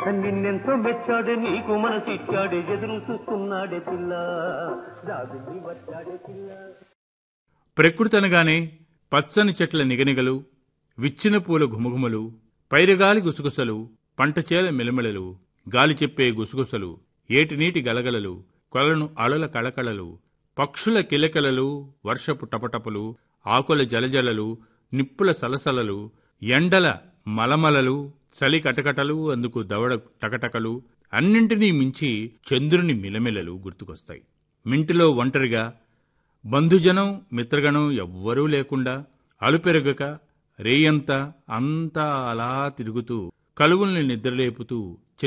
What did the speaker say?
నిన్నెంతో మెచ్చాడే నీకు మనసిచ్చాడే ఎదురు చూస్తున్నాడే పిల్ల రాజుని వచ్చాడే పిల్ల ప్రకృతి అనగానే పచ్చని చెట్ల నిగనిగలు విచ్చిన పూల ఘుమఘుమలు పైరగాలి గుసగుసలు పంటచేల మెలమెలలు గాలి చెప్పే గుసగుసలు ఏటినీటి గలగలలు కొలను అలల కళకళలు పక్షుల కిలకలలు వర్షపు టపటపులు ఆకుల జలజలలు నిప్పుల సలసలలు ఎండల మలమలలు చలి కటకటలు అందుకు దవడ టకటకలు అన్నింటినీ మించి చంద్రుని మిలమిలలు గుర్తుకొస్తాయి మింటిలో ఒంటరిగా బంధుజనం మిత్రగణం ఎవ్వరూ లేకుండా అలుపెరగక రేయంతా అంతా అలా తిరుగుతూ కలువుల్ని నిద్రలేపుతూ